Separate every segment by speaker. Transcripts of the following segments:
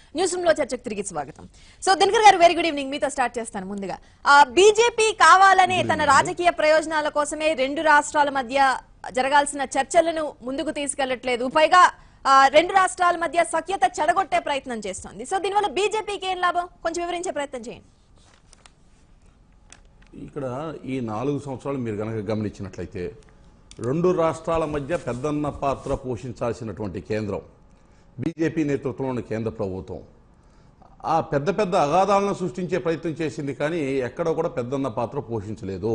Speaker 1: News room లో చర్చకు తిరిగి స్వాగతం so Dinakar garu very good evening మీతో స్టార్ట్ చేస్తాను ముందుగా బీజేపీ కావాలనే తన రాజకీయ ప్రయోజనాల కోసమే రెండు రాష్ట్రాల మధ్య జరగాల్సిన చర్చలను ముందుకు తీసుకెళ్లట్లేదు పైగా ఆ, రెండు రాష్ట్రాల మధ్య సఖ్యత చెడగొట్టే ప్రయత్నం చేస్తోంది సో దీనివల్ల బీజేపీకి ఏం లాభం కొంచెం వివరించే ప్రయత్నం చేయండి
Speaker 2: ఇక్కడ ఈ నాలుగు సంవత్సరాలు మీరు గనక గమనించినట్లయితే రెండు రాష్ట్రాల మధ్య పెద్దన్న పాత్ర పోషించాల్సినటువంటి కేంద్రం బీజేపీ నేతృత్వంలోని కేంద్ర ప్రభుత్వం ఆ పెద్ద పెద్ద అగాధాలను సృష్టించే ప్రయత్నం చేసింది కానీ ఎక్కడ కూడా పెద్దన్న పాత్ర పోషించలేదు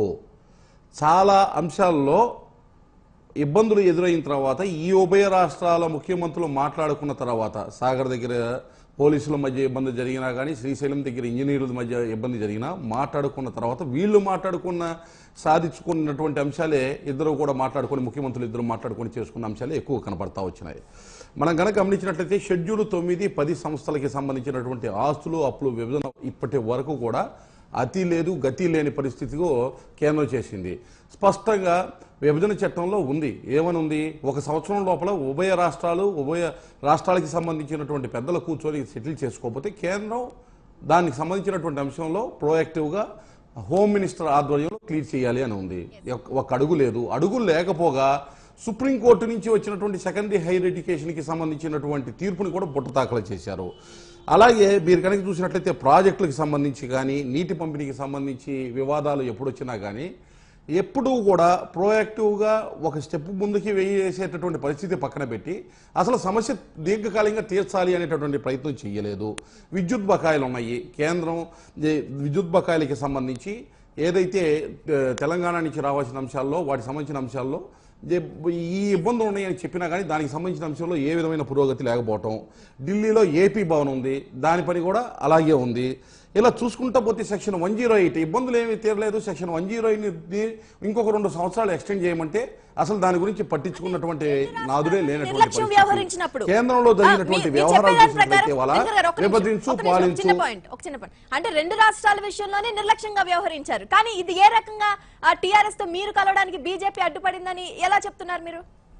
Speaker 2: చాలా అంశాల్లో ఇబ్బందులు ఎదురైన తర్వాత ఈ ఉభయ రాష్ట్రాల ముఖ్యమంత్రులు మాట్లాడుకున్న తర్వాత సాగర్ దగ్గర పోలీసుల మధ్య ఇబ్బంది జరిగినా కానీ శ్రీశైలం దగ్గర ఇంజనీర్ల మధ్య ఇబ్బంది జరిగినా మాట్లాడుకున్న తర్వాత వీళ్ళు మాట్లాడుకున్న సాధించుకున్నటువంటి అంశాలే ఇద్దరు కూడా మాట్లాడుకుని ముఖ్యమంత్రులు ఇద్దరు మాట్లాడుకుని చేసుకున్న అంశాలే ఎక్కువ కనపడతా వచ్చినాయి మనం గనక గమనించినట్లయితే షెడ్యూల్ తొమ్మిది పది సంస్థలకి సంబంధించినటువంటి ఆస్తులు అప్పులు విభజన ఇప్పటి వరకు కూడా అతి లేదు గతి లేని పరిస్థితిలో కేంద్రం చేసింది స్పష్టంగా విభజన చట్టంలో ఉంది ఏమని ఉంది ఒక సంవత్సరం లోపల ఉభయ రాష్ట్రాలు ఉభయ రాష్ట్రాలకి సంబంధించినటువంటి పెద్దలు కూర్చొని సెటిల్ చేసుకోకపోతే కేంద్రం దానికి సంబంధించినటువంటి అంశంలో ప్రోయాక్టివ్గా హోమ్ మినిస్టర్ ఆధ్వర్యంలో క్లియర్ చేయాలి అని ఉంది ఒక- ఒక అడుగు లేదు అడుగు లేకపోగా సుప్రీంకోర్టు నుంచి వచ్చినటువంటి సెకండరీ హైయర్ ఎడ్యుకేషన్కి సంబంధించినటువంటి తీర్పుని కూడా బుట్ట దాఖలు చేశారు అలాగే మీరు కనుక చూసినట్లయితే ప్రాజెక్టులకు సంబంధించి కానీ నీటి పంపిణీకి సంబంధించి వివాదాలు ఎప్పుడొచ్చినా కానీ ఎప్పుడూ కూడా ప్రోయాక్టివ్గా ఒక స్టెప్ ముందుకి వేసేటటువంటి పరిస్థితి పక్కన పెట్టి అసలు సమస్య దీర్ఘకాలికంగా తీర్చాలి అనేటటువంటి ప్రయత్నం చేయలేదు విద్యుత్ బకాయిలు ఉన్నాయి కేంద్రం ఈ విద్యుత్ బకాయిలకి సంబంధించి ఏదైతే ఆ, తెలంగాణ నుంచి రావాల్సిన అంశాల్లో వాటికి సంబంధించిన అంశాల్లో ఏ- ఈ ఇబ్బందులు ఉన్నాయని చెప్పినా కానీ దానికి సంబంధించిన అంశంలో ఏ విధమైన పురోగతి లేకపోవటం ఢిల్లీలో ఏపీ భవన్ ఉంది దాని పని కూడా అలాగే ఉంది ఇలా చూసుకుంటా పోతే సెక్షన్ వన్ జీరో ఎయిట్ ఇబ్బందులు ఏమీ తీరలేదు సెక్షన్ వన్ జీరో ఇంకొక రెండు సంవత్సరాలు ఎక్స్టెండ్ చేయమంటే అసలు దాని గురించి పట్టించుకున్నటువంటి నాదుడే లేనటువంటి
Speaker 1: నిర్లక్ష్యం
Speaker 2: పరిస్థితి.
Speaker 1: వ్యవహరించినప్పుడు
Speaker 2: కేంద్రంలో
Speaker 1: ఆ,
Speaker 2: జరిగినటువంటి
Speaker 1: మీ- మీ
Speaker 2: వ్యవహారాలు
Speaker 1: చెప్పేదాని
Speaker 2: చూసినట్లయితే
Speaker 1: ప్రకారం,
Speaker 2: వాళ్ళ
Speaker 1: దినకర్ గారు, ఒక్క నిమిషం,
Speaker 2: విభజించు
Speaker 1: ఒక్క నిమిషం, ఒక
Speaker 2: పాలించు
Speaker 1: చిన్న పాయింట్ ఒక చిన్న పాయింట్ అంటే రెండు రాష్ట్రాల విషయంలోనే నిర్లక్ష్యంగా వ్యవహరించారు కానీ ఇది ఏ రకంగా టిఆర్ఎస్ తో మీరు కలవడానికి బీజేపీ అడ్డుపడిందని ఎలా చెప్తున్నారు మీరు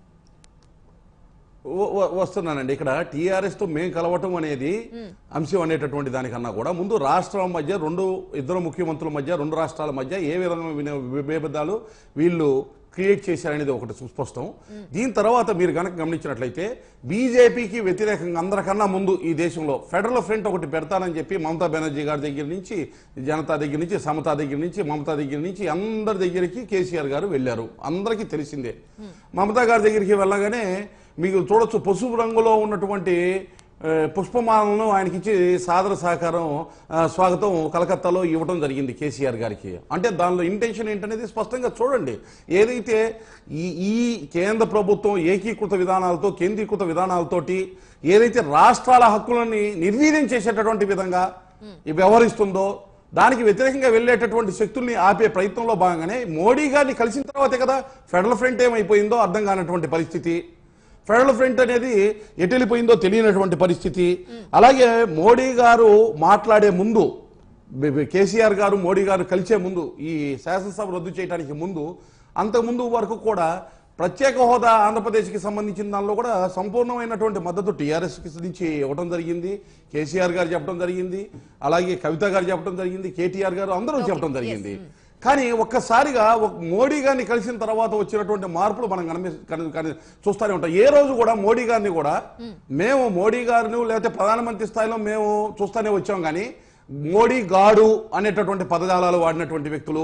Speaker 2: వ- వ- వస్తున్నానండి ఇక్కడ టీఆర్ఎస్ తో మేము కలవటం అనేది అంశం అనేటటువంటి దానికన్నా కూడా ముందు రాష్ట్రం మధ్య రెండు ఇద్దరు ముఖ్యమంత్రుల మధ్య రెండు రాష్ట్రాల మధ్య ఏ విధమైన విభేదాలు వీళ్ళు క్రియేట్ చేశారనేది ఒకటి సుస్పష్టం దీని తర్వాత మీరు గనక గమనించినట్లయితే బీజేపీకి వ్యతిరేకంగా అందరికన్నా ముందు ఈ దేశంలో ఫెడరల్ ఫ్రంట్ ఒకటి పెడతానని చెప్పి మమతా బెనర్జీ గారి దగ్గర నుంచి జనతా దగ్గర నుంచి సమతా దగ్గర నుంచి మమతా దగ్గర నుంచి అందరి దగ్గరికి కేసీఆర్ గారు వెళ్ళారు అందరికీ తెలిసిందే మమతా గారి దగ్గరికి వెళ్ళగానే మీకు చూడొచ్చు పసుపు రంగులో ఉన్నటువంటి ఆ, పుష్పమాలను ఆయనకిచ్చి సాదర సహకారం ఆ, స్వాగతం కలకత్తాలో ఇవ్వడం జరిగింది కేసీఆర్ గారికి అంటే దానిలో ఇంటెన్షన్ ఏంటనేది స్పష్టంగా చూడండి ఏదైతే ఈ ఈ కేంద్ర ప్రభుత్వం ఏకీకృత విధానాలతో కేంద్రీకృత విధానాలతోటి ఏదైతే రాష్ట్రాల హక్కులని నిర్వీర్యం చేసేటటువంటి విధంగా ఈ వ్యవహరిస్తుందో దానికి వ్యతిరేకంగా వెళ్ళేటటువంటి శక్తుల్ని ఆపే ప్రయత్నంలో భాగంగానే మోడీ గారిని కలిసిన తర్వాతే కదా ఫెడరల్ ఫ్రంట్ ఏమైపోయిందో అర్థం కానటువంటి పరిస్థితి ఫెడరల్ ఫ్రంట్ అనేది ఎటు వెళ్ళిపోయిందో తెలియనటువంటి పరిస్థితి అలాగే మోడీ గారు మాట్లాడే ముందు బి- బి- కేసీఆర్ గారు మోడీ గారు కలిసే ముందు ఈ శాసనసభ రద్దు చేయడానికి ముందు అంతకుముందు వరకు కూడా ప్రత్యేక హోదా ఆంధ్రప్రదేశ్కి సంబంధించిన దానిలో కూడా సంపూర్ణమైనటువంటి మద్దతు టీఆర్ఎస్ నుంచి ఇవ్వడం జరిగింది కేసీఆర్ గారు చెప్పడం జరిగింది అలాగే కవిత గారు చెప్పడం జరిగింది కేటీఆర్ గారు అందరూ చెప్పడం జరిగింది కానీ ఒక్కసారిగా ఒక మోడీ గారిని కలిసిన తర్వాత వచ్చినటువంటి మార్పులు మనం కనిపి కని- కని- చూస్తూనే ఉంటాం ఏ రోజు కూడా మోడీ గారిని కూడా మేము మోడీ గారిని లేకపోతే ప్రధానమంత్రి స్థాయిలో మేము చూస్తూనే వచ్చాం కానీ మోడీ గాడు అనేటటువంటి పదజాలాలు వాడినటువంటి వ్యక్తులు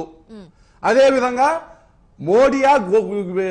Speaker 2: అదే విధంగా మోడియా గో-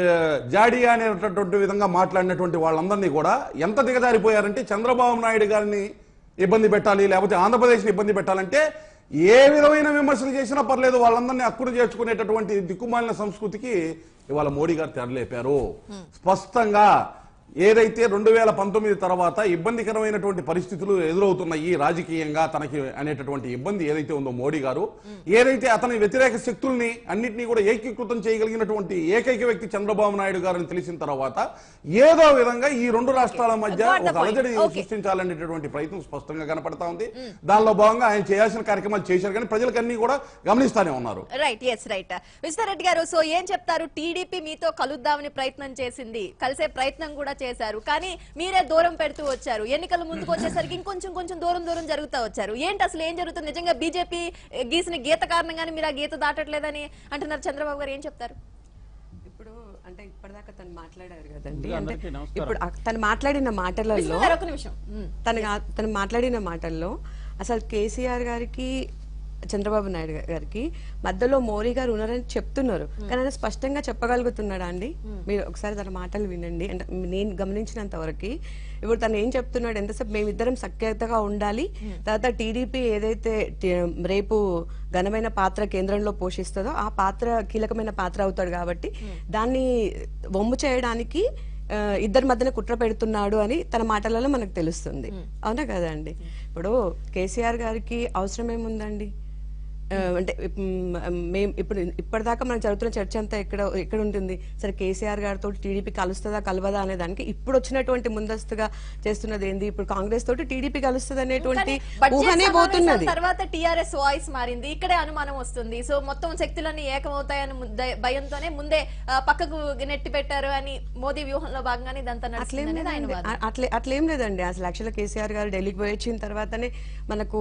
Speaker 2: జాడియా అనేటటువంటి విధంగా మాట్లాడినటువంటి వాళ్ళందరినీ కూడా ఎంత దిగజారిపోయారంటే చంద్రబాబు నాయుడు గారిని ఇబ్బంది పెట్టాలి లేకపోతే ఆంధ్రప్రదేశ్ని ఇబ్బంది పెట్టాలంటే ఏ విధమైన విమర్శలు చేసినా పర్లేదు వాళ్ళందరినీ అక్కును చేర్చుకునేటటువంటి దిక్కుమాలిన సంస్కృతికి ఇవాళ మోడీ గారు తెరలేపారు స్పష్టంగా ఏదైతే రెండు వేల పంతొమ్మిది తర్వాత ఇబ్బందికరమైనటువంటి పరిస్థితులు ఎదురవుతున్నాయి రాజకీయంగా తనకి అనేటటువంటి ఇబ్బంది ఏదైతే ఉందో మోడీ గారు ఏదైతే అతని వ్యతిరేక శక్తుల్ని అన్నింటినీ కూడా ఏకీకృతం చేయగలిగినటువంటి ఏకైక వ్యక్తి చంద్రబాబు నాయుడు గారని తెలిసిన తర్వాత ఏదో విధంగా ఈ రెండు రాష్ట్రాల మధ్య
Speaker 1: Got the
Speaker 2: ఒక
Speaker 1: point.
Speaker 2: అలజడి
Speaker 1: Okay.
Speaker 2: సృష్టించాలనేటటువంటి ప్రయత్నం స్పష్టంగా కనపడతా ఉంది దానిలో భాగంగా ఆయన చేయాల్సిన కార్యక్రమాలు చేశారు కానీ ప్రజలకన్నీ కూడా గమనిస్తానే ఉన్నారు
Speaker 1: రైట్ ఎస్ రైట్ విశ్వరెడ్డి గారు సో ఏం చెప్తారు టీడీపీ మీతో కలుద్దామని ప్రయత్నం చేసింది కలిసే ప్రయత్నం కూడా చేశారు కానీ మీరే దూరం పెడుతూ వచ్చారు ఎన్నికల ముందుకు వచ్చేసరికి ఇంకొంచెం కొంచెం దూరం దూరం జరుగుతూ వచ్చారు ఏంటి అసలు ఏం జరుగుతుంది నిజంగా బీజేపీ గీసిన గీత కారణంగానే మీరు ఆ గీత దాటట్లేదని అంటున్నారు చంద్రబాబు గారు ఏం చెప్తారు
Speaker 3: ఇప్పుడు అంటే ఇప్పటిదాకా తను మాట్లాడారు కదండి
Speaker 4: ముందుగా
Speaker 3: అంటే
Speaker 4: అందరికీ నమస్కారం.
Speaker 3: ఇప్పుడు ఆ- తను మాట్లాడిన మాటలలో
Speaker 1: విష్ణు గారు ఒక నిమిషం ఉమ్.
Speaker 3: తను గా- తను మాట్లాడిన మాటల్లో అసలు కేసీఆర్ గారికి చంద్రబాబు నాయుడు గా- గారికి మధ్యలో మోడీ గారు ఉన్నారని చెప్తున్నారు కానీ ఆయన స్పష్టంగా చెప్పగలుగుతున్నాడా అండి మీరు ఒకసారి తన మాటలు వినండి అంటే నేను గమనించినంత వరకు ఇప్పుడు తను ఏం చెప్తున్నాడు ఎంతసేపు మేమిద్దరం సఖ్యతగా ఉండాలి తర్వాత టీడీపీ ఏదైతే టి- రేపు ఘనమైన పాత్ర కేంద్రంలో పోషిస్తుందో ఆ పాత్ర కీలకమైన పాత్ర అవుతాడు కాబట్టి దాన్ని వమ్ము చేయడానికి ఆ, ఇద్దరి మధ్యన కుట్ర పెడుతున్నాడు అని తన మాటలలో మనకు తెలుస్తుంది అవునా కదా అండి ఇప్పుడు కేసీఆర్ గారికి అవసరం ఏముందండి ఆ, అంటే మేము ఇప్పుడు ఇప్పటిదాకా మనకు జరుగుతున్న చర్చ అంతా ఎక్కడ ఎక్కడ ఉంటుంది సరే కేసీఆర్ గారితో టీడీపీ కలుస్తుందా కలవదా అనే దానికి ఇప్పుడు వచ్చినటువంటి ముందస్తుగా చేస్తున్నది ఏంది ఇప్పుడు కాంగ్రెస్ తోటి టీడీపీ కలుస్తుంది అనేటువంటి
Speaker 1: కానీ బడ్జెట్
Speaker 3: ఊహనే
Speaker 1: సమావేశాల
Speaker 3: పోతున్నది
Speaker 1: తర్వాత టీఆర్ఎస్ వాయిస్ మారింది ఇక్కడే అనుమానం వస్తుంది సో మొత్తం శక్తులన్నీ ఏకమవుతాయని ముద్ద- భయంతోనే ముందే ఆ, పక్కకు నెట్టి పెట్టారు అని మోదీ వ్యూహంలో భాగంగానే ఇదంతా
Speaker 3: అట్లేం
Speaker 1: నడుస్తుంది అనేది ఆయన
Speaker 3: లేదండి.
Speaker 1: వాదన.
Speaker 3: అ- అట్లే అట్లేం లేదండి అసలు యాక్చువల్గా కేసీఆర్ గారు ఢిల్లీకి పోయి వచ్చిన తర్వాతనే మనకు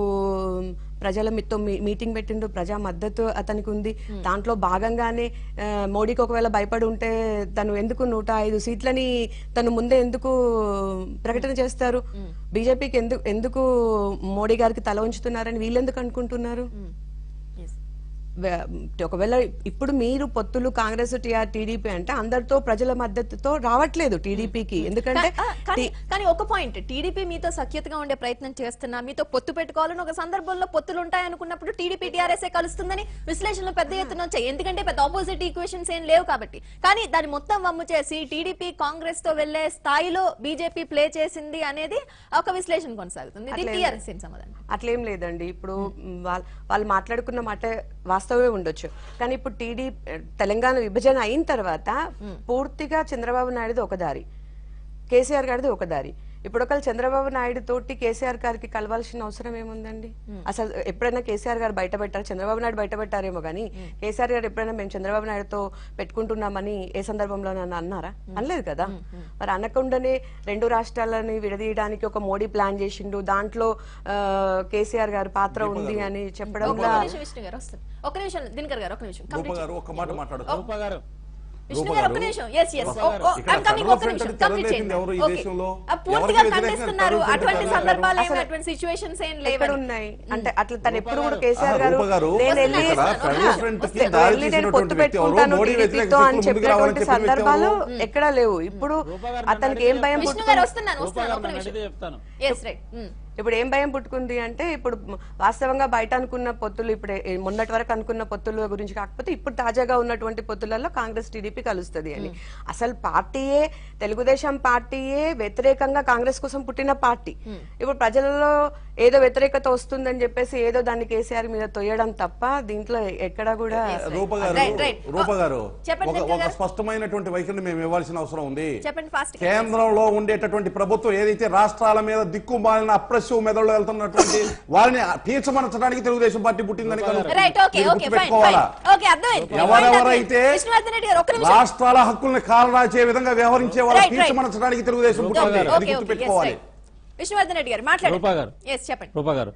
Speaker 3: ప్రజల మీతో మీ- మీటింగ్ పెట్టిండు ప్రజా మద్దతు అతనికి ఉంది దాంట్లో భాగంగానే ఆ, మోడీకి ఒకవేళ భయపడి ఉంటే తను ఎందుకు నూట ఐదు సీట్లని తను ముందే ఎందుకు ప్రకటన చేస్తారు బీజేపీకి ఎందుకు ఎందుకు మోడీ గారికి తల ఉంచుతున్నారని వీళ్ళెందుకు అనుకుంటున్నారు
Speaker 1: Yes.
Speaker 3: వే- ఒకవేళ ఇప్పుడు మీరు పొత్తులు కాంగ్రెస్ టీఆర్ టీడీపీ అంటే అందరితో ప్రజల మద్దతుతో రావట్లేదు టీడీపీకి ఎందుకంటే
Speaker 1: కా- ఆ, కానీ కానీ ఒక పాయింట్ టీడీపీ మీతో సఖ్యతగా ఉండే ప్రయత్నం చేస్తున్నా మీతో పొత్తు పెట్టుకోవాలని ఒక సందర్భంలో పొత్తులు ఉంటాయి అనుకున్నప్పుడు టీడీపీ టీఆర్ఎస్ కలుస్తుందని విశ్లేషణలు పెద్ద ఎత్తున వచ్చాయి ఎందుకంటే పెద్ద ఆపోజిట్ ఈక్వేషన్స్ ఏం లేవు కాబట్టి కానీ దాన్ని మొత్తం వమ్ము చేసి టీడీపీ కాంగ్రెస్ తో వెళ్లే స్థాయిలో బీజేపీ ప్లే చేసింది అనేది ఒక విశ్లేషణ కొనసాగుతుంది ఇది టీఆర్ఎస్ ఏం సమాధానం
Speaker 3: అట్లేం లేదండి ఇప్పుడు వాళ్ళ వాళ్ళు మాట్లాడుకున్న మాట వాస్తవమే ఉండొచ్చు కానీ ఇప్పుడు టీడీ తెలంగాణ విభజన అయిన తర్వాత పూర్తిగా చంద్రబాబు నాయుడుది ఒక దారి కేసీఆర్ గారిది ఒక దారి ఇప్పుడు ఒకళ్ళు చంద్రబాబు నాయుడు తోటి కేసీఆర్ గారికి కలవాల్సిన అవసరం ఏముందండి అసలు ఎప్పుడైనా కేసీఆర్ గారు బయట పెట్టారు చంద్రబాబు నాయుడు బయట పెట్టారేమో కానీ కేసీఆర్ గారు ఎప్పుడైనా మేము చంద్రబాబు నాయుడుతో పెట్టుకుంటున్నామని ఏ సందర్భంలో నన్ను అన్నారా అనలేదు కదా మరి అనకుండానే రెండు రాష్ట్రాలని విడదీయడానికి ఒక మోడీ ప్లాన్ చేసిండు దాంట్లో ఆ, కేసీఆర్ గారు పాత్ర ఉంది అని
Speaker 1: ఒక
Speaker 3: చెప్పడంలో
Speaker 1: నిమిషం విష్ణు గారు వస్తారు ఒక నిమిషం దినకర్ గారు ఒక నిమిషం
Speaker 2: రూప
Speaker 1: కంప్లీట్
Speaker 2: గారు ఒక్క మాట మాట్లాడుతూ
Speaker 4: రూపా గారు
Speaker 1: విష్ణు గారు ఒక నిమిషం ఎస్ ఎస్
Speaker 2: ఇక్కడ
Speaker 1: కమింగ్ ఒక
Speaker 2: కర్నూలు
Speaker 1: నిమిషం
Speaker 2: ఫ్రంట్
Speaker 1: కంప్లీట్
Speaker 2: తెరలేపింది
Speaker 1: చేయండి
Speaker 2: ఎవరు ఈ
Speaker 1: Okay.
Speaker 2: దేశంలో?
Speaker 1: ఆ, పూర్తిగా
Speaker 2: ఎవరికి వ్యతిరేకంగా
Speaker 1: ఖండిస్తున్నారు
Speaker 2: కర్నూలు ఫ్రంట్
Speaker 1: అటువంటి
Speaker 2: తెరలేపారు?
Speaker 1: సందర్భాలు ఏమి
Speaker 3: అసలు
Speaker 1: అటువంటి సిచ్యువేషన్స్ ఏం
Speaker 3: ఎక్కడ
Speaker 1: లేవు
Speaker 3: ఉన్నాయి అంటే అట్లా తను ఎప్పుడు కూడా
Speaker 2: ఆహా,
Speaker 3: కేసీఆర్ గారు
Speaker 2: రూప గారు
Speaker 3: నేను వెళ్ళి
Speaker 2: ఇక్కడ
Speaker 3: ఆహా,
Speaker 2: కర్నూలు ఫ్రంట్ కి
Speaker 3: వస్తే
Speaker 2: దారి
Speaker 3: వెళ్ళి నేను పొత్తు
Speaker 2: తీసినటువంటి వ్యక్తి ఎవరు?
Speaker 3: పెట్టుకుంటాను
Speaker 2: మోడీ వ్యతిరేక
Speaker 3: టీడీపీతో అని
Speaker 2: శక్తులు ముందుకు రావాలని
Speaker 3: చెప్పినటువంటి
Speaker 2: చెప్పిన వ్యక్తి
Speaker 3: సందర్భాలు
Speaker 2: ఎవరు?
Speaker 3: ఎక్కడా లేవు ఇప్పుడు
Speaker 4: రూపా గారు
Speaker 3: అతనికి ఏం భయం
Speaker 1: విష్ణు
Speaker 3: పుట్టుకుంది
Speaker 1: గారు వస్తున్నాను
Speaker 4: రూపా
Speaker 1: వస్తున్నాను
Speaker 4: గారు
Speaker 1: ఒక
Speaker 4: నన్ను
Speaker 1: నిమిషం
Speaker 4: అడిగితే చెప్తాను
Speaker 1: ఎస్ రైట్
Speaker 3: ఇప్పుడు ఏం భయం పుట్టుకుంది అంటే ఇప్పుడు వాస్తవంగా బయట అనుకున్న పొత్తులు ఇప్పుడు ఏ- మొన్నటి వరకు అనుకున్న పొత్తుల గురించి కాకపోతే ఇప్పుడు తాజాగా ఉన్నటువంటి పొత్తులలో కాంగ్రెస్ టీడీపీ కలుస్తుంది అని అసలు పార్టీయే తెలుగుదేశం పార్టీయే వ్యతిరేకంగా కాంగ్రెస్ కోసం పుట్టిన పార్టీ ఇప్పుడు ప్రజలలో ఏదో వ్యతిరేకత వస్తుందని చెప్పేసి ఏదో దాన్ని కేసీఆర్ మీద తొయ్యడం తప్ప దీంట్లో ఎక్కడా కూడా
Speaker 2: రూప గారు
Speaker 1: Right, right.
Speaker 2: రూప గారు
Speaker 1: చెప్పండి,
Speaker 2: ఒక
Speaker 1: దినకర్
Speaker 2: ఒక
Speaker 1: గారు.
Speaker 2: స్పష్టమైనటువంటి వైఖరిని మేము ఇవ్వాల్సిన అవసరం ఉంది
Speaker 1: చెప్పండి ఫాస్ట్
Speaker 2: కేంద్రంలో ఉండేటటువంటి ప్రభుత్వం ఏదైతే రాష్ట్రాల మీద దిక్కుమాలిన అప్రెసివ్ మెదడులో వెళ్తున్నటువంటి వాళ్ళని పీచమనచడానికి తెలుగుదేశం పార్టీ పుట్టిందని కనుక
Speaker 1: రైట్ ఓకే
Speaker 2: మీరు
Speaker 1: ఓకే ఫైన్
Speaker 2: గుర్తుపెట్టుకోవాలా?
Speaker 1: ఓకే అర్థమైంది
Speaker 2: ఎవరెవరైతే
Speaker 1: విష్ణువర్ధన్ రెడ్డి గారు ఒక నిమిషం
Speaker 2: రాష్ట్రాల హక్కుల్ని కాలరాచే విధంగా వ్యవహరించే వాళ్ళ
Speaker 1: Right, right.
Speaker 2: పీచమనచడానికి తెలుగుదేశం పుట్టింది
Speaker 1: ఓకే
Speaker 2: అది
Speaker 1: ఓకే ఓకే ఎస్
Speaker 2: గుర్తుపెట్టుకోవాలి
Speaker 1: రైట్ విష్ణువర్ధన్ రెడ్డి గారు మాట్లాడండి
Speaker 4: రూపా గారు.
Speaker 1: ఎస్ చెప్పండి
Speaker 4: రూపా గారు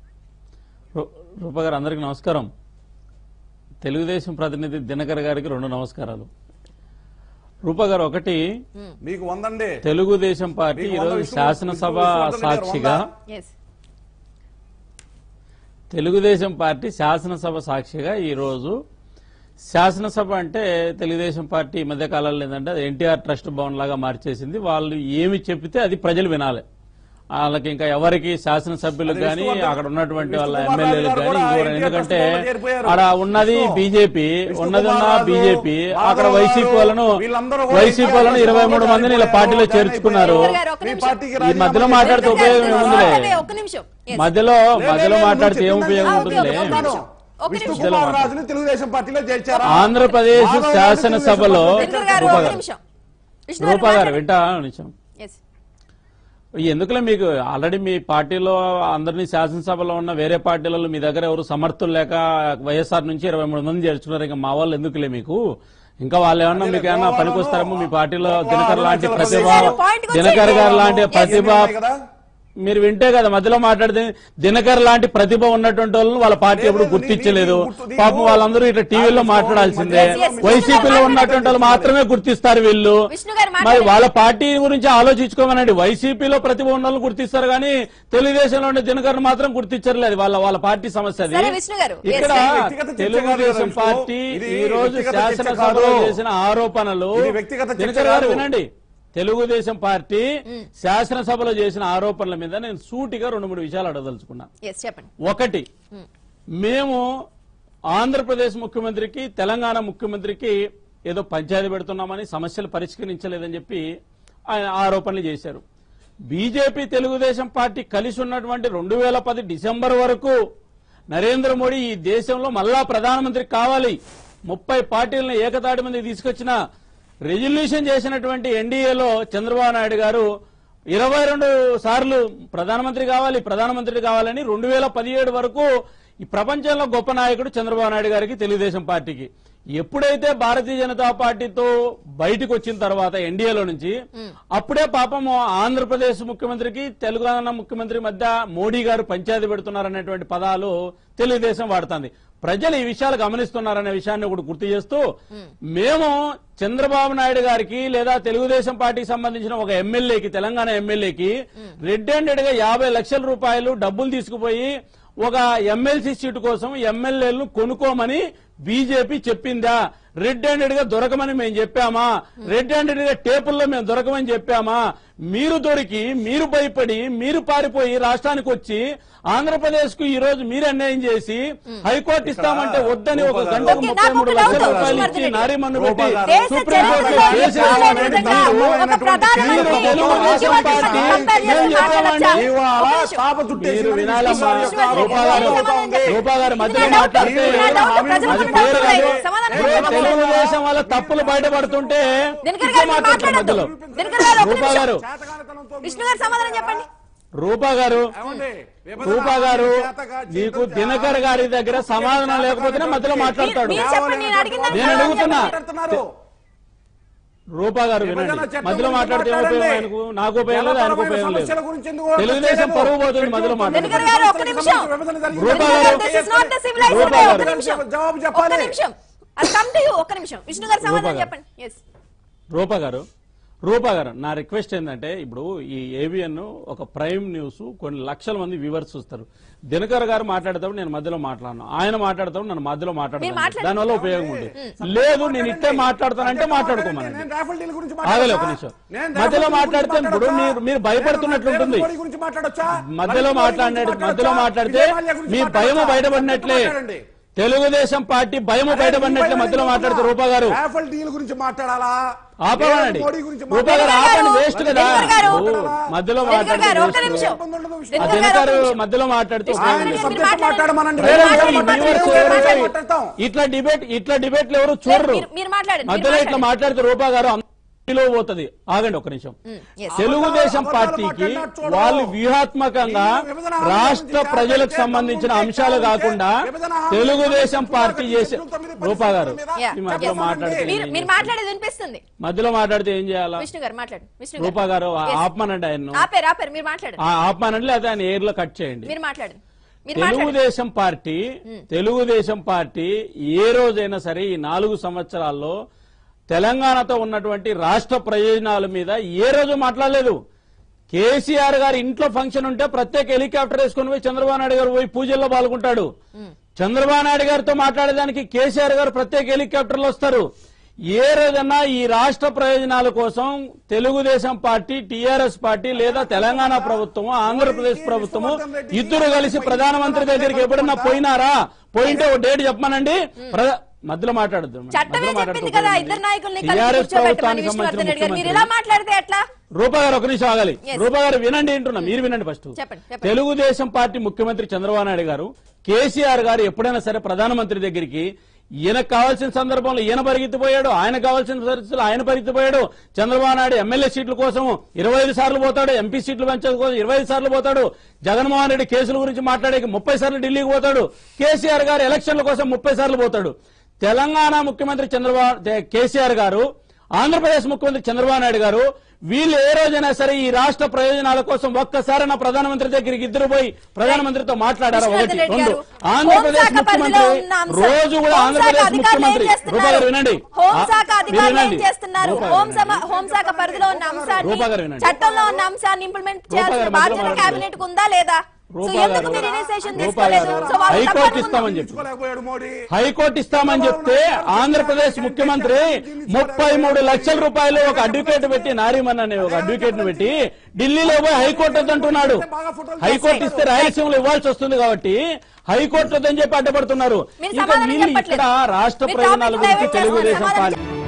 Speaker 4: రూ- రూపా గారు అందరికి నమస్కారం తెలుగుదేశం ప్రతినిధి దినకర్ గారికి రెండు నమస్కారాలు రూపా గారు ఒకటి
Speaker 2: మీకు వందండి
Speaker 4: తెలుగుదేశం పార్టీ
Speaker 2: మీకు వంద
Speaker 4: ఈరోజు
Speaker 2: విష్ణు-
Speaker 4: శాసనసభ
Speaker 2: విష్ణువర్ధన్ గారు
Speaker 4: సాక్షిగా
Speaker 2: వంద.
Speaker 1: ఎస్
Speaker 4: తెలుగుదేశం పార్టీ శాసనసభ సాక్షిగా ఈరోజు శాసనసభ అంటే తెలుగుదేశం పార్టీ ఈ మధ్య కాలంలో ఏంటంటే అది ఎన్టీఆర్ ట్రస్ట్ భవన్ లాగా మార్చేసింది వాళ్ళు ఏమి చెప్తే అది ప్రజలు వినాలి వాళ్ళకి ఇంకా ఎవరికి శాసనసభ్యులకు
Speaker 2: అది
Speaker 4: కానీ
Speaker 2: విష్ణువర్ధన్-
Speaker 4: అక్కడ ఉన్నటువంటి వాళ్ళ
Speaker 2: విష్ణుకుమార్
Speaker 4: ఎమ్మెల్యేలకు
Speaker 2: రాజు గారు
Speaker 4: కానీ
Speaker 2: కూడా
Speaker 4: ఇంకోరు
Speaker 2: ఎన్టీఆర్
Speaker 4: ఎందుకంటే
Speaker 2: ట్రస్ట్ భవన్లో చేరిపోయారు.
Speaker 4: అక్కడ ఉన్నది
Speaker 2: విష్ణు-
Speaker 4: బీజేపీ
Speaker 2: విష్ణుకుమార్
Speaker 4: ఉన్నది ఉన్న
Speaker 2: రాజు,
Speaker 4: బీజేపీ అక్కడ
Speaker 2: మాధవ్
Speaker 4: వైసీపీ
Speaker 2: గారు,
Speaker 4: వాళ్ళను
Speaker 2: వీళ్ళందరూ కూడా
Speaker 4: వైసీపీ
Speaker 2: ఎన్టీఆర్
Speaker 4: వాళ్ళను
Speaker 2: ట్రస్ట్
Speaker 4: ఇరవై మూడు
Speaker 2: భవన్లో
Speaker 4: మందిని ఇలా
Speaker 2: జాయిన్
Speaker 4: పార్టీలో
Speaker 2: అయిపోయారు.
Speaker 4: చేర్చుకున్నారు
Speaker 1: దినకర్ గారు ఒక
Speaker 2: మీ
Speaker 1: నిమిషం.
Speaker 2: పార్టీకి
Speaker 4: ఈ
Speaker 2: రాజీనామా
Speaker 4: మధ్యలో
Speaker 2: చేసి-
Speaker 4: మాట్లాడితే ఉపయోగం ఏముందిలే
Speaker 1: అదే, ఒక నిమిషం Yes.
Speaker 4: మధ్యలో
Speaker 2: లే, లే,
Speaker 4: మధ్యలో
Speaker 2: లే,
Speaker 4: మాట్లాడితే ఏం
Speaker 2: నువ్వు
Speaker 4: ఉపయోగం
Speaker 1: చెప్పింది
Speaker 4: ఉంటుందిలే
Speaker 1: ఒక నిమిషం. ఒక
Speaker 2: విష్ణు
Speaker 1: నిమిషం.
Speaker 2: కుమార్ రాజుని తెలుగుదేశం పార్టీలో చేర్చారా
Speaker 4: ఆంధ్రప్రదేశ్
Speaker 2: మాధవ్ గారిని
Speaker 4: శాసనసభలో
Speaker 2: తెలుగుదేశం
Speaker 1: దినకర్ గారు
Speaker 4: రూపా
Speaker 1: ఒక
Speaker 4: గారు
Speaker 1: నిమిషం విష్ణు గారు
Speaker 4: రూపా గారు
Speaker 1: మాట్లాడండి.
Speaker 4: వింటా నిమిషం
Speaker 1: Yes.
Speaker 4: ఎందుకులే మీకు ఆల్రెడీ మీ పార్టీలో అందరినీ శాసనసభలో ఉన్న వేరే పార్టీలలో మీ దగ్గర ఎవరు సమర్థులు లేక వైఎస్ఆర్ నుంచి ఇరవై మూడు మంది చేర్చుకున్నారు ఇంకా మా వాళ్ళు ఎందుకులే మీకు ఇంకా వాళ్ళు ఏమన్నా మీకు ఏమన్నా పనికొస్తారేమో మీ పార్టీలో దినకర్ లాంటి
Speaker 2: అరుణాచల్
Speaker 4: ప్రతిభ
Speaker 1: ప్రదేశ్ point కి
Speaker 4: దినకర్
Speaker 1: వచ్చేయండి.
Speaker 4: గారు లాంటి
Speaker 1: Yes.
Speaker 4: ప్రతిభ
Speaker 2: ఉన్నాయి కదా?
Speaker 4: మీరు వింటే కదా మధ్యలో మాట్లాడితే దినకర్ లాంటి ప్రతిభ ఉన్నటువంటి వాళ్ళని వాళ్ళ పార్టీ
Speaker 2: లేదు,
Speaker 4: ఎప్పుడు
Speaker 2: నీ-
Speaker 4: గుర్తించలేదు
Speaker 2: నీ- నీకు-
Speaker 4: పాపం వాళ్ళందరూ ఇట్లా టీవీలో మాట్లాడాల్సిందే
Speaker 1: Yes, yes.
Speaker 4: వైసీపీలో ఉన్నటువంటి వాళ్ళు మాత్రమే గుర్తిస్తారు వీళ్ళు
Speaker 1: విష్ణు గారు
Speaker 4: మరి
Speaker 1: మాట్లాడండి.
Speaker 4: వాళ్ళ పార్టీ గురించి ఆలోచించుకోమనండి వైసీపీలో ప్రతిభ ఉన్న వాళ్ళని గుర్తిస్తారు కానీ తెలుగుదేశంలో ఉండే దినకర్ మాత్రం గుర్తించలేదు వాళ్ళ వాళ్ళ పార్టీ సమస్య అది
Speaker 1: సరే, విష్ణు గారు. Yes,
Speaker 4: ఇక్కడ
Speaker 1: sir.
Speaker 2: వ్యక్తిగత చర్చ కాదు కదా,
Speaker 4: తెలుగుదేశం
Speaker 2: విష్ణు.
Speaker 4: పార్టీ
Speaker 2: ఇది
Speaker 4: ఈ రోజు
Speaker 2: వ్యక్తిగత చర్చ
Speaker 4: శాసనసభలో
Speaker 2: కాదు.
Speaker 4: చేసిన ఆరోపణలు
Speaker 2: ఇది వ్యక్తిగత చర్చ
Speaker 4: దినకర్ గారు
Speaker 2: కాదు.
Speaker 4: వినండి తెలుగుదేశం పార్టీ శాసనసభలో చేసిన ఆరోపణల మీద నేను సూటిగా రెండు మూడు విషయాలు అడగదలుచుకున్నా
Speaker 1: ఎస్ చెప్పండి
Speaker 4: ఒకటి మేము ఆంధ్రప్రదేశ్ ముఖ్యమంత్రికి తెలంగాణ ముఖ్యమంత్రికి ఏదో పంచాయతీ పెడుతున్నామని సమస్యలు పరిష్కరించలేదని చెప్పి ఆయన ఆరోపణలు చేశారు బీజేపీ తెలుగుదేశం పార్టీ కలిసి ఉన్నటువంటి రెండు వేల పది డిసెంబర్ వరకు నరేంద్ర మోడీ ఈ దేశంలో మళ్ళా ప్రధానమంత్రి కావాలి ముప్పై పార్టీలను ఏకతాటి మంది తీసుకొచ్చిన రెజల్యూషన్ చేసినటువంటి ఎన్డీఏలో చంద్రబాబు నాయుడు గారు ఇరవై రెండు సార్లు ప్రధానమంత్రి కావాలి ప్రధానమంత్రి కావాలని రెండు వేల పదిహేడు వరకు ఈ ప్రపంచంలో గొప్ప నాయకుడు చంద్రబాబు నాయుడు గారికి తెలుగుదేశం పార్టీకి ఎప్పుడైతే భారతీయ జనతా పార్టీతో బయటకు వచ్చిన తర్వాత ఎన్డీఏలో నుంచి అప్పుడే పాపం ఆంధ్రప్రదేశ్ ముఖ్యమంత్రికి తెలంగాణ ముఖ్యమంత్రి మధ్య మోడీ గారు పంచాయతీ పెడుతున్నారనేటువంటి పదాలు తెలుగుదేశం వాడుతుంది ప్రజలు ఈ విషయాలు గమనిస్తున్నారనే విషయాన్ని కూడా గుర్తు చేస్తూ మేము చంద్రబాబు నాయుడు గారికి లేదా తెలుగుదేశం పార్టీకి సంబంధించిన ఒక ఎమ్మెల్యేకి తెలంగాణ ఎమ్మెల్యేకి రెడ్ హ్యాండెడ్ గా యాభై లక్షల రూపాయలు డబ్బులు తీసుకుపోయి ఒక ఎమ్మెల్సీ సీటు కోసం ఎమ్మెల్యేలను కొనుక్కోమని బీజేపీ చెప్పిందా రెడ్ హ్యాండెడ్ గా దొరకమని మేము చెప్పామా రెడ్ హ్యాండెడ్ గా టేపుల్లో మేము దొరకమని చెప్పామా మీరు దొరికి మీరు భయపడి మీరు పారిపోయి రాష్ట్రానికి వచ్చి ఆంధ్రప్రదేశ్ కు ఈ రోజు మీరు అన్యాయం చేసి హైకోర్టు ఇస్తామంటే వద్దని ఒక గంటకు
Speaker 1: ఓకే,
Speaker 4: ముప్పై
Speaker 1: నాకు
Speaker 4: మూడు
Speaker 1: ఒక
Speaker 4: లక్షల
Speaker 1: డౌట్,
Speaker 4: రూపాయలు
Speaker 1: విష్ణువర్ధన్
Speaker 4: ఇచ్చి
Speaker 1: రెడ్డి.
Speaker 4: నారీమన్ను పెట్టి
Speaker 1: దేశ
Speaker 4: సుప్రీం కోర్టులో
Speaker 1: చరిత్రలో
Speaker 4: కేసు
Speaker 1: ఎప్పుడూ లేని
Speaker 4: వేయాలనేటువంటి
Speaker 1: విధంగా
Speaker 2: తీర్మానం
Speaker 1: ఒక ప్రధానమంత్రి
Speaker 4: మీరు తెలుగు
Speaker 1: ముఖ్యమంత్రి
Speaker 4: పార్టీ
Speaker 1: కంపేర్ చేసి
Speaker 4: మేము
Speaker 1: మాట్లాడొచ్చా?
Speaker 4: చెప్పామండి.
Speaker 2: ఇవాళ
Speaker 1: ఒక నిమిషం.
Speaker 2: తాప చుట్టేసి
Speaker 4: మీరు
Speaker 2: మరి
Speaker 4: వినాలమ్మా
Speaker 2: విశ్వాసం యొక్క
Speaker 4: రూపా గారు
Speaker 2: ఆరోపణ అవుతా ఉంది.
Speaker 4: రూపా గారు మధ్యలో
Speaker 1: ఇది నా డౌట్,
Speaker 4: మాట్లాడితే
Speaker 1: ఇది నా డౌట్, ప్రజలకు
Speaker 4: అది
Speaker 1: ఉన్న
Speaker 4: పేరు
Speaker 1: డౌట్ లేదు.
Speaker 4: కాదు.
Speaker 1: సమాధానం
Speaker 4: ఇప్పుడు
Speaker 1: చెప్పండి.
Speaker 4: తెలుగుదేశం వల్ల తప్పులు బయటపడుతుంటే
Speaker 1: దినకర్
Speaker 4: ఇట్లా
Speaker 1: గారు మీరు
Speaker 4: మాట్లాడతారు
Speaker 1: మాట్లాడొద్దు.
Speaker 4: మధ్యలో
Speaker 1: దినకర్ గారు ఒక
Speaker 4: రూపా
Speaker 1: నిమిషం.
Speaker 4: గారు
Speaker 2: చేతకానితనంతో
Speaker 1: విష్ణు గారు సమాధానం చెప్పండి
Speaker 4: రూపా గారు
Speaker 2: ఏమండి? విభజన
Speaker 4: రూపా గారు
Speaker 2: చేతగా
Speaker 4: నీకు
Speaker 2: చేయడం
Speaker 4: దినకర్ గారి దగ్గర సమాధానం లేకపోతేనే మధ్యలో మాట్లాడతాడు
Speaker 1: మీరు చెప్పండి, నేను అడిగిన దానికి
Speaker 4: నేను
Speaker 1: సమాధానం
Speaker 4: అడుగుతున్నా.
Speaker 1: చెప్పండి.
Speaker 2: మాట్లాడుతున్నారు.
Speaker 4: రూపా గారు
Speaker 2: విభజన
Speaker 4: వినండి
Speaker 2: చట్టం
Speaker 4: మధ్యలో
Speaker 2: గురించి
Speaker 4: మాట్లాడితే ఏం ఉపయోగం
Speaker 2: మాట్లాడండి.
Speaker 4: ఆయనకు నాకు ఉపయోగం లేదు ఆయనకు ఉపయోగం
Speaker 2: సమస్యల
Speaker 4: లేదు
Speaker 2: గురించి ఎందుకు
Speaker 4: తెలుగుదేశం
Speaker 2: చేయలేదు?
Speaker 4: పరువు పోతుంది మధ్యలో మాట్లాడండి.
Speaker 1: దినకర్ గారు ఒక్క నిమిషం.
Speaker 2: విభజన జరిగింది.
Speaker 4: రూపా
Speaker 1: దినకర్
Speaker 4: గారు.
Speaker 1: గారు, this is not the civilized
Speaker 4: Roopa
Speaker 1: way.
Speaker 4: గారు.
Speaker 1: ఒక్క నిమిషం.
Speaker 2: జవాబు
Speaker 1: ఒక్క
Speaker 2: చెప్పాలి.
Speaker 1: నిమిషం అది కమ్ టు యూ ఒక్క నిమిషం విష్ణు గారు సమాధానం
Speaker 4: రూపా గారు.
Speaker 1: చెప్పండి ఎస్
Speaker 4: రూపా గారు రూపా గారు నా రిక్వెస్ట్ ఏంటంటే ఇప్పుడు ఈ ఏవిఎన్ ఒక ప్రైమ్ న్యూస్ కొన్ని లక్షల మంది వ్యూవర్స్ చూస్తారు దినకర్ గారు మాట్లాడేటప్పుడు నేను మధ్యలో మాట్లాడను ఆయన మాట్లాడతాడు నన్ను మధ్యలో
Speaker 1: మీరు
Speaker 4: మాట్లాడతాను
Speaker 1: మాట్లాడండి.
Speaker 4: దానివల్ల ఉపయోగం ఉంది లేదు నేను ఇట్టే మాట్లాడతానంటే మాట్లాడుకోమనండి
Speaker 2: నేను రాఫెల్ డీల్ గురించి
Speaker 4: ఆగలే ఒక
Speaker 2: మాట్లాడొచ్చా?
Speaker 4: నిమిషం.
Speaker 2: నేను
Speaker 4: మధ్యలో
Speaker 2: రాఫెల్ డీల్
Speaker 4: మాట్లాడితే
Speaker 2: గురించి
Speaker 4: ఇప్పుడు
Speaker 2: మాట్లాడొచ్చా?
Speaker 4: మీరు- మీరు భయపడుతున్నట్లుంటుంది.
Speaker 2: నేను మోడీ గురించి మాట్లాడొచ్చా?
Speaker 4: మధ్యలో
Speaker 2: నరేంద్ర మోడీ
Speaker 4: మాట్లాడినట్టు
Speaker 2: గురించి
Speaker 4: మధ్యలో మాట్లాడితే
Speaker 2: విజయమాల్యా గురించి
Speaker 4: మీ భయము
Speaker 2: మాట్లాడొచ్చా?
Speaker 4: బయటపడినట్లే
Speaker 2: మాట్లాడండి.
Speaker 4: తెలుగుదేశం పార్టీ భయము బయటపడినట్లే మధ్యలో మాట్లాడితే రూపా గారు
Speaker 2: రాఫెల్ డీల్ గురించి మాట్లాడాలా
Speaker 4: ఆపమనండి
Speaker 2: మోడీ గురించి
Speaker 4: రూపా గారు
Speaker 2: మాట్లాడాలా?
Speaker 4: ఆపండి వేస్ట్ కదా
Speaker 1: దినకర్ గారు.
Speaker 4: ఓ, మధ్యలో
Speaker 1: దినకర్ గారు ఒక్క
Speaker 4: మాట్లాడితే
Speaker 1: నిమిషం
Speaker 2: ఇబ్బంది ఉండదు విష్ణు.
Speaker 1: దినకర్
Speaker 4: ఆ
Speaker 1: గారు,
Speaker 4: దినకర్
Speaker 1: ఒక్క నిమిషం.
Speaker 4: మధ్యలో మాట్లాడితే
Speaker 1: విష్ణు
Speaker 4: ఉపయోగం
Speaker 1: గారు,
Speaker 4: లేదు.
Speaker 1: మీరు
Speaker 2: సబ్జెక్ట్
Speaker 1: మాట్లాడండి.
Speaker 2: మాట్లాడమనండి.
Speaker 1: మీరు
Speaker 2: వేరే
Speaker 1: మాట్లాడండి.
Speaker 2: విషయాలు
Speaker 1: మీరు
Speaker 2: మాట్లాడండి.
Speaker 4: viewers
Speaker 1: మాట్లాడండి.
Speaker 4: ఎవరు-
Speaker 2: మాట్లాడతాం.
Speaker 4: ఇట్లా డిబేట్ ఇట్లా డిబేట్లు ఎవరు చూడరు
Speaker 1: మీరు- మీరు మాట్లాడండి, మీరు
Speaker 4: మధ్యలో ఇట్లా
Speaker 1: మాట్లాడండి.
Speaker 4: మాట్లాడితే రూపా గారు అందులో పోతుంది ఆగండి ఒక నిమిషం
Speaker 1: yes.
Speaker 4: తెలుగుదేశం
Speaker 2: అబద్ధాలు
Speaker 4: పార్టీకి
Speaker 2: మాట్లాడినట్టు చూడరు.
Speaker 4: వాళ్ళు వ్యూహాత్మకంగా
Speaker 2: మీరు విభజన హామీ
Speaker 4: రాష్ట్ర
Speaker 2: గురించి
Speaker 4: ప్రజలకు
Speaker 2: చాలా
Speaker 4: సంబంధించిన
Speaker 2: ఉంటే,
Speaker 4: అంశాలు
Speaker 2: చాలా
Speaker 4: కాకుండా
Speaker 2: ఉంటే, విభజన హామీ
Speaker 4: తెలుగుదేశం
Speaker 2: గురించి
Speaker 4: పార్టీ
Speaker 2: చెప్పండి.
Speaker 4: చేసే
Speaker 2: తొమ్మిది పది
Speaker 4: రూపా గారు
Speaker 2: మీద
Speaker 1: Yeah.
Speaker 4: ఈ మధ్యలో
Speaker 1: Yes.
Speaker 4: మాట్లాడితే
Speaker 1: మీరు
Speaker 4: ఏం
Speaker 1: మీరు
Speaker 4: చేస్తారు?
Speaker 1: మాట్లాడేది వినిపిస్తుంది
Speaker 4: మధ్యలో మాట్లాడితే ఏం చేయాలా
Speaker 1: విష్ణు గారు మాట్లాడు విష్ణు గారు.
Speaker 4: రూపా గారు
Speaker 1: Yes.
Speaker 4: ఆపమనండి ఆయన
Speaker 1: ఆపారు ఆపారు మీరు మాట్లాడండి
Speaker 4: ఆపమనండి లేదా ఆయన ఎయిర్ లో కట్ చేయండి
Speaker 1: మీరు మాట్లాడండి మీరు మాట్లాడండి
Speaker 4: తెలుగుదేశం పార్టీ తెలుగుదేశం పార్టీ ఏ రోజైనా సరే ఈ నాలుగు సంవత్సరాల్లో తెలంగాణతో ఉన్నటువంటి రాష్ట్ర ప్రయోజనాల మీద ఏ రోజు మాట్లాడలేదు కేసీఆర్ గారి ఇంట్లో ఫంక్షన్ ఉంటే ప్రత్యేక హెలికాప్టర్ వేసుకుని పోయి చంద్రబాబు నాయుడు గారు పోయి పూజల్లో పాల్గొంటాడు చంద్రబాబు నాయుడు గారితో మాట్లాడేదానికి కేసీఆర్ గారు ప్రత్యేక హెలికాప్టర్లు వస్తారు ఏ రోజన్నా ఈ రాష్ట్ర ప్రయోజనాల కోసం తెలుగుదేశం పార్టీ టీఆర్ఎస్ పార్టీ లేదా తెలంగాణ ప్రభుత్వము ఆంధ్రప్రదేశ్ ప్రభుత్వము ఇద్దరు కలిసి ప్రధానమంత్రి దగ్గరికి ఎప్పుడన్నా పోయినారా పోయింటే ఒక డేట్ చెప్పమనండి ప్రధా- మధ్యలో మాట్లాడద్దు
Speaker 1: చట్టమే చెప్పింది కదా ఇద్దరు నాయకుల్ని కలిపి
Speaker 4: టీఆర్ఎస్
Speaker 1: కూర్చోబెట్టమని
Speaker 4: ప్రభుత్వానికి
Speaker 1: విష్ణువర్ధన్ రెడ్డి గారు మీరు
Speaker 4: సంబంధించిన
Speaker 1: ఇలా మాట్లాడితే ఎట్లా
Speaker 4: రూపా గారు ఒక నిమిషం ఆగాలి
Speaker 1: Yes.
Speaker 4: రూపా గారు వినండి అంటున్నా మీరు వినండి ఫస్ట్
Speaker 1: చెప్పండి, చెప్పండి.
Speaker 4: తెలుగుదేశం పార్టీ ముఖ్యమంత్రి చంద్రబాబు నాయుడు గారు కేసీఆర్ గారు ఎప్పుడైనా సరే ప్రధానమంత్రి దగ్గరికి ఈయనకు కావాల్సిన సందర్భంలో ఈయన పరిగెత్తిపోయాడు ఆయన కావాల్సిన పరిస్థితులు ఆయన పరిగెత్తిపోయాడు చంద్రబాబు నాయుడు ఎమ్మెల్యే సీట్ల కోసం ఇరవై ఐదు సార్లు పోతాడు ఎంపీ సీట్లు పెంచడం కోసం ఇరవై ఐదు సార్లు పోతాడు జగన్మోహన్ రెడ్డి కేసుల గురించి మాట్లాడే ముప్పై సార్లు ఢిల్లీకి పోతాడు కేసీఆర్ గారు ఎలక్షన్ల కోసం ముప్పై సార్లు పోతాడు తెలంగాణ ముఖ్యమంత్రి చంద్రబాబు తే- కేసీఆర్ గారు ఆంధ్రప్రదేశ్ ముఖ్యమంత్రి చంద్రబాబు నాయుడు గారు వీళ్ళు ఏ రోజైనా సరే ఈ రాష్ట్ర ప్రయోజనాల కోసం ఒక్కసారి నా ప్రధానమంత్రి దగ్గరికి ఇద్దరు పోయి ప్రధానమంత్రితో మాట్లాడారు ఒకటి
Speaker 1: విశ్వనాథ్ రెడ్డి
Speaker 4: రెండు
Speaker 1: గారు,
Speaker 4: ఆంధ్రప్రదేశ్
Speaker 1: హోంశాఖ పరిధిలో
Speaker 4: ముఖ్యమంత్రి
Speaker 1: ఉన్న అంశాలు.
Speaker 4: రోజు కూడా
Speaker 1: హోంశాఖ
Speaker 4: ఆంధ్రప్రదేశ్
Speaker 1: అధికారులు ఏం
Speaker 4: ముఖ్యమంత్రి
Speaker 1: చేస్తున్నారు?
Speaker 4: రూపా గారు వినండి
Speaker 1: హోంశాఖ
Speaker 4: ఆ, మీరు
Speaker 1: అధికారులు ఏం
Speaker 4: వినండి.
Speaker 1: చేస్తున్నారు
Speaker 4: రూపా గారు
Speaker 1: హోంసమ
Speaker 4: వినండి.
Speaker 1: హోంశాఖ పరిధిలో ఉన్న అంశాన్ని
Speaker 4: రూపా గారు వినండి.
Speaker 1: చట్టంలో ఉన్న అంశాన్ని ఇంప్లిమెంట్
Speaker 4: రూపా
Speaker 1: చేయాల్సిన
Speaker 4: గారు
Speaker 1: బాధ్యత
Speaker 4: మధ్యలో
Speaker 1: కేబినెట్ కు ఉందా లేదా సో
Speaker 4: రూపా
Speaker 1: ఎందుకు
Speaker 4: గారు
Speaker 1: మీరు ఇనిషియేషన్
Speaker 4: రూపా
Speaker 1: తీసుకోలేదు
Speaker 4: గారు
Speaker 1: సో వాళ్ళు
Speaker 4: హైకోర్టు
Speaker 1: తప్పనుకుందాం.
Speaker 4: ఇస్తామని చెప్పి
Speaker 2: తీసుకోలేకపోయాడు మోడీ
Speaker 4: హైకోర్టు ఇస్తామని చెప్తే ఆంధ్రప్రదేశ్ ముఖ్యమంత్రి ముప్పై మూడు లక్షల రూపాయలు ఒక అడ్వకేట్ పెట్టి నారీమన్ అనే ఒక అడ్వకేట్ ను పెట్టి ఢిల్లీలో పోయి హైకోర్టు వద్దంటున్నాడు హైకోర్టు ఇస్తే రాయలసీమలో ఇవ్వాల్సి వస్తుంది కాబట్టి హైకోర్టు వద్దని చెప్పి అడ్డపడుతున్నారు
Speaker 1: మీరు
Speaker 4: ఇంకా
Speaker 1: సమాధానం
Speaker 4: వీళ్ళు
Speaker 1: చెప్పట్లేదు.
Speaker 4: ఇక్కడ రాష్ట్ర
Speaker 1: మీరు
Speaker 4: ప్రయోజనాల
Speaker 1: టాపిక్
Speaker 4: గురించి
Speaker 1: డైవర్ట్
Speaker 4: తెలుగుదేశం
Speaker 1: చేస్తున్నారు.
Speaker 4: పార్టీ
Speaker 1: సమాధానం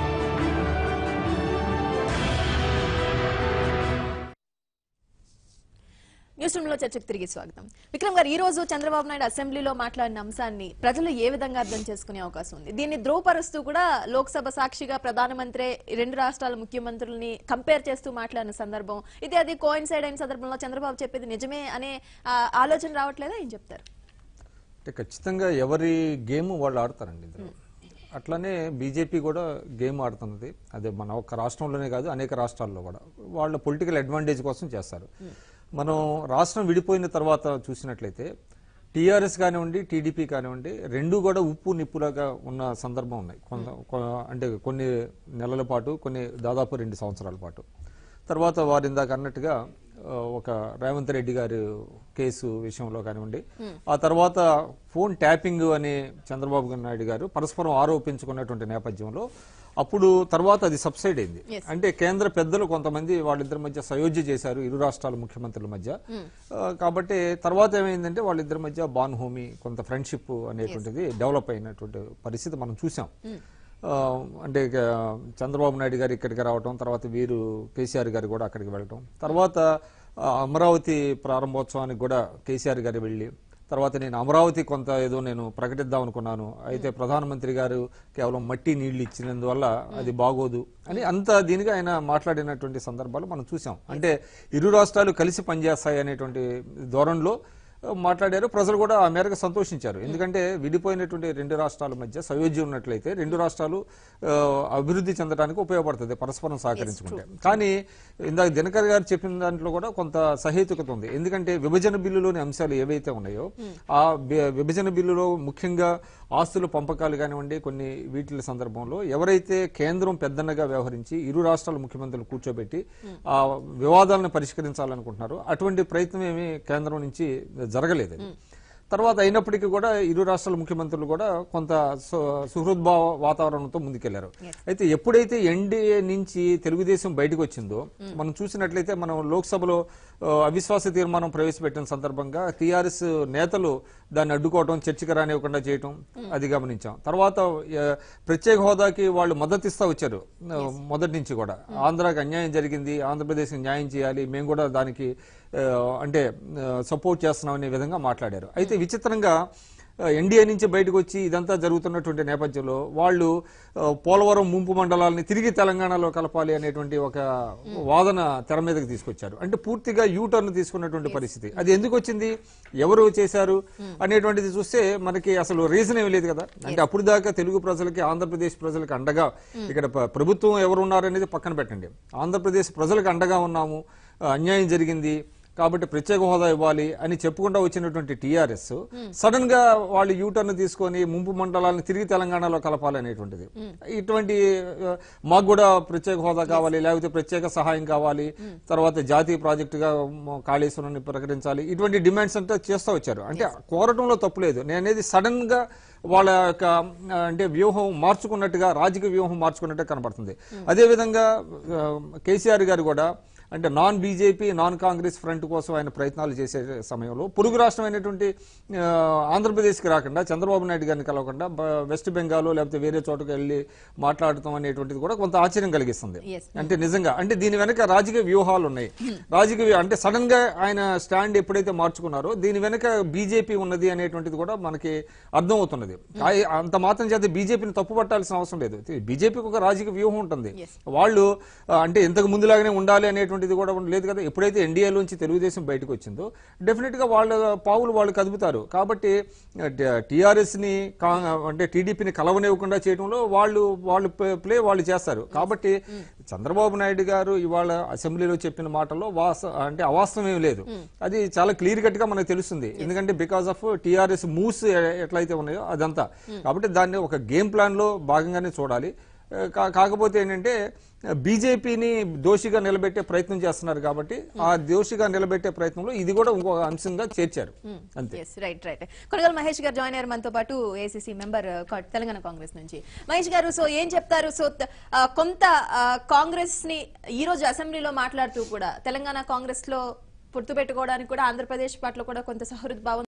Speaker 1: న్యూస్ రూమ్ లో చర్చకు తిరిగి స్వాగతం విక్రమ్ గారు ఈ రోజు చంద్రబాబు నాయుడు అసెంబ్లీలో మాట్లాడిన అంశాన్ని ప్రజలు ఏ విధంగా అర్థం చేసుకునే అవకాశం ఉంది దీన్ని ధ్రువపరుస్తూ కూడా లోక్సభ సాక్షిగా ప్రధానమంత్రి ఈ రెండు రాష్ట్రాల ముఖ్యమంత్రుల్ని కంపేర్ చేస్తూ మాట్లాడిన సందర్భం ఇది అది కోయిన్సైడ్ అయిన సందర్భంలో చంద్రబాబు చెప్పేది నిజమే అనే ఆ, ఆలోచన రావట్లేదా ఏం చెప్తారు
Speaker 5: అంటే ఖచ్చితంగా ఎవరి గేమ్ వాళ్ళు ఆడతారండి ఇందులో అట్లానే బీజేపీ కూడా గేమ్ ఆడుతున్నది అదే మన ఒక్క రాష్ట్రంలోనే కాదు అనేక రాష్ట్రాల్లో కూడా వాళ్ళ పొలిటికల్ అడ్వాంటేజ్ కోసం చేస్తారు మనం రాష్ట్రం విడిపోయిన తర్వాత చూసినట్లయితే టీఆర్ఎస్ కానివ్వండి టీడీపీ కానివ్వండి రెండు కూడా ఉప్పు నిప్పులాగా ఉన్న సందర్భం ఉన్నాయి కొంత కొ- అంటే కొన్ని నెలల పాటు కొన్ని దాదాపు రెండు సంవత్సరాల పాటు తర్వాత వారు ఇందాక అన్నట్టుగా ఆ, ఒక రేవంత్ రెడ్డి గారి కేసు విషయంలో కానివ్వండి ఆ తర్వాత ఫోన్ ట్యాపింగ్ అని చంద్రబాబు నాయుడు గారు పరస్పరం ఆరోపించుకున్నటువంటి నేపథ్యంలో అప్పుడు తర్వాత అది సబ్సైడ్ అయింది అంటే కేంద్ర పెద్దలు కొంతమంది వాళ్ళిద్దరి మధ్య సయోధ్య చేశారు ఇరు రాష్ట్రాల ముఖ్యమంత్రుల మధ్య ఆ, కాబట్టి తర్వాత ఏమైందంటే వాళ్ళిద్దరి మధ్య బాన్ హోమీ కొంత ఫ్రెండ్షిప్ అనేటువంటిది డెవలప్ అయినటువంటి పరిస్థితి మనం చూసాం ఆ, అంటే ఇక చంద్రబాబు నాయుడు గారు ఇక్కడికి రావటం తర్వాత వీరు కేసీఆర్ గారు కూడా అక్కడికి వెళ్ళటం తర్వాత ఆ, అమరావతి ప్రారంభోత్సవానికి కూడా కేసీఆర్ గారు వెళ్ళి తర్వాత నేను అమరావతి కొంత ఏదో నేను ప్రకటిద్దాం అనుకున్నాను అయితే ప్రధానమంత్రి గారు కేవలం మట్టి నీళ్లు ఇచ్చినందువల్ల అది బాగోదు అని అంత దీనిగా ఆయన మాట్లాడినటువంటి సందర్భాలు మనం చూసాం అంటే ఇరు రాష్ట్రాలు కలిసి పనిచేస్తాయి అనేటువంటి ధోరణిలో మాట్లాడారు ప్రజలు కూడా ఆ మేరకు సంతోషించారు ఎందుకంటే విడిపోయినటువంటి రెండు రాష్ట్రాల మధ్య సయోధ్య ఉన్నట్లయితే రెండు రాష్ట్రాలు ఆ, అభివృద్ధి చెందడానికి ఉపయోగపడుతుంది పరస్పరం సహకరించుకుంటే కానీ ఇందాక దినకర్ గారు చెప్పిన దాంట్లో కూడా కొంత సహేతుకత ఉంది ఎందుకంటే విభజన బిల్లులోని అంశాలు ఏవైతే ఉన్నాయో ఆ వి- విభజన బిల్లులో ముఖ్యంగా ఆస్తుల పంపకాలు కానివ్వండి కొన్ని వీటిల సందర్భంలో ఎవరైతే కేంద్రం పెద్దన్నగా వ్యవహరించి ఇరు రాష్ట్రాల ముఖ్యమంత్రులు కూర్చోబెట్టి ఆ వివాదాలను పరిష్కరించాలనుకుంటున్నారు అటువంటి ప్రయత్నం ఏమీ కేంద్రం నుంచి జరగలేదు అది. తర్వాత అయినప్పటికీ కూడా ఇరు రాష్ట్రాల ముఖ్యమంత్రులు కూడా కొంత సు- సుహృద్భావ వాతావరణంతో ముందుకెళ్లారు అయితే ఎప్పుడైతే ఎన్డీఏ నుంచి తెలుగుదేశం బయటకు వచ్చిందో మనం చూసినట్లయితే మనం లోక్సభలో ఆ, అవిశ్వాస తీర్మానం ప్రవేశపెట్టిన సందర్భంగా టీఆర్ఎస్ నేతలు దాన్ని అడ్డుకోవటం చర్చకు రానివ్వకుండా చేయటం అది గమనించాం తర్వాత ఆ, ప్రత్యేక హోదాకి వాళ్ళు మద్దతు ఇస్తా వచ్చారు ఆ, మొదటి నుంచి కూడా ఆంధ్రాకి అన్యాయం జరిగింది ఆంధ్రప్రదేశ్కి న్యాయం చేయాలి మేము కూడా దానికి ఆ, అంటే సపోర్ట్ చేస్తున్నాం అనే విధంగా మాట్లాడారు అయితే విచిత్రంగా ఎన్డీఏ నుంచి బయటకు వచ్చి ఇదంతా జరుగుతున్నటువంటి నేపథ్యంలో వాళ్ళు ఆ, పోలవరం ముంపు మండలాలని తిరిగి తెలంగాణలో కలపాలి అనేటువంటి ఒక వాదన తెర మీదకి తీసుకొచ్చారు అంటే పూర్తిగా యూ టర్న్ తీసుకున్నటువంటి పరిస్థితి అది ఎందుకు వచ్చింది ఎవరు చేశారు అనేటువంటిది చూస్తే మనకి అసలు రీజన్ ఏమి లేదు కదా అంటే అప్పుడు దాకా తెలుగు ప్రజలకి ఆంధ్రప్రదేశ్ ప్రజలకు అండగా ఇక్కడ ప్ర- ప్రభుత్వం ఎవరు ఉన్నారనేది పక్కన పెట్టండి ఆంధ్రప్రదేశ్ ప్రజలకు అండగా ఉన్నాము ఆ, అన్యాయం జరిగింది కాబట్టి ప్రత్యేక హోదా ఇవ్వాలి అని చెప్పుకుంటూ వచ్చినటువంటి టీఆర్ఎస్ సడన్ గా వాళ్ళు యూటర్న్ తీసుకొని ముంపు మండలాలను తిరిగి తెలంగాణలో కలపాలనేటువంటిది ఇటువంటి ఆ, మాకు కూడా ప్రత్యేక హోదా కావాలి లేకపోతే ప్రత్యేక సహాయం కావాలి తర్వాత జాతీయ ప్రాజెక్టుగా మ- కాళేశ్వరాన్ని ప్రకటించాలి ఇటువంటి డిమాండ్స్ అంతా చేస్తూ వచ్చారు అంటే కోరటంలో తప్పులేదు నేను అనేది సడన్ గా వాళ్ళ యొక్క ఆ, అంటే వ్యూహం మార్చుకున్నట్టుగా రాజకీయ వ్యూహం మార్చుకున్నట్టుగా కనబడుతుంది అదేవిధంగా ఆ, కేసీఆర్ గారు కూడా అంటే non BJP non Congress front కోసం ఆయన ప్రయత్నాలు చేసే సమయంలో పొరుగు రాష్ట్రం అయినటువంటి ఆ, ఆంధ్రప్రదేశ్కి రాకుండా చంద్రబాబు నాయుడు గారిని కలవకుండా బ- వెస్ట్ బెంగాల్ లేకపోతే వేరే చోటుకు వెళ్ళి మాట్లాడటం అనేటువంటిది కూడా కొంత ఆశ్చర్యం కలిగిస్తుంది
Speaker 1: Yes.
Speaker 5: అంటే నిజంగా అంటే దీని వెనక రాజకీయ వ్యూహాలు ఉన్నాయి రాజకీయ వ్యూ- అంటే సడన్ గా ఆయన స్టాండ్ ఎప్పుడైతే మార్చుకున్నారో దీని వెనక బీజేపీ ఉన్నది అనేటువంటిది కూడా మనకి అర్థం అవుతున్నది ఆ- అంత మాత్రం చేత బీజేపీని తప్పు పట్టాల్సిన అవసరం లేదు బీజేపీకి ఒక రాజకీయ వ్యూహం ఉంటుంది వాళ్ళు ఆ, అంటే ఇంతకు ముందులాగానే ఉండాలి అనేటువంటి అనేటువంటిది కూడా లేదు కదా ఎప్పుడైతే ఎన్డీఏలోంచి తెలుగుదేశం బయటకు వచ్చిందో డెఫినెట్ గా వాళ్ళ పావులు వాళ్ళు కదుపుతారు కాబట్టి టిఆర్ఎస్ ని కా- అంటే టీడీపీని కలవనివ్వకుండా చేయడంలో వాళ్ళు వాళ్ళు ప్లే వాళ్ళు చేస్తారు కాబట్టి చంద్రబాబు నాయుడు గారు ఇవాళ అసెంబ్లీలో చెప్పిన మాటల్లో వాస అంటే అవాస్తవం ఏం లేదు అది చాలా క్లియర్ కట్ గా మనకు తెలుస్తుంది ఎందుకంటే బికాస్ ఆఫ్ టిఆర్ఎస్ మూవ్స్ ఎట్లయితే ఉన్నాయో అదంతా కాబట్టి దాన్ని ఒక గేమ్ ప్లాన్ లో భాగంగానే చూడాలి కా- కాకపోతే ఏంటంటే బీజేపీని దోషిగా నిలబెట్టే ప్రయత్నం చేస్తున్నారు కాబట్టి ఆ దోషిగా నిలబెట్టే ప్రయత్నంలో ఇది కూడా ఇంకొక అంశంగా చేర్చారు అంతే
Speaker 1: ఎస్ రైట్ రైట్ కొనగల మహేష్ గారు జాయిన్ అయ్యారు మనతో పాటు ఏసీసీ మెంబర్ తెలంగాణ కాంగ్రెస్ నుంచి మహేష్ గారు సో ఏం చెప్తారు సో త- ఆ, కొంత కాంగ్రెస్ ని ఈ రోజు అసెంబ్లీలో మాట్లాడుతూ కూడా తెలంగాణ కాంగ్రెస్ లో పొత్తు పెట్టుకోవడానికి కూడా ఆంధ్రప్రదేశ్ పట్ల కూడా కొంత సహృద్భావం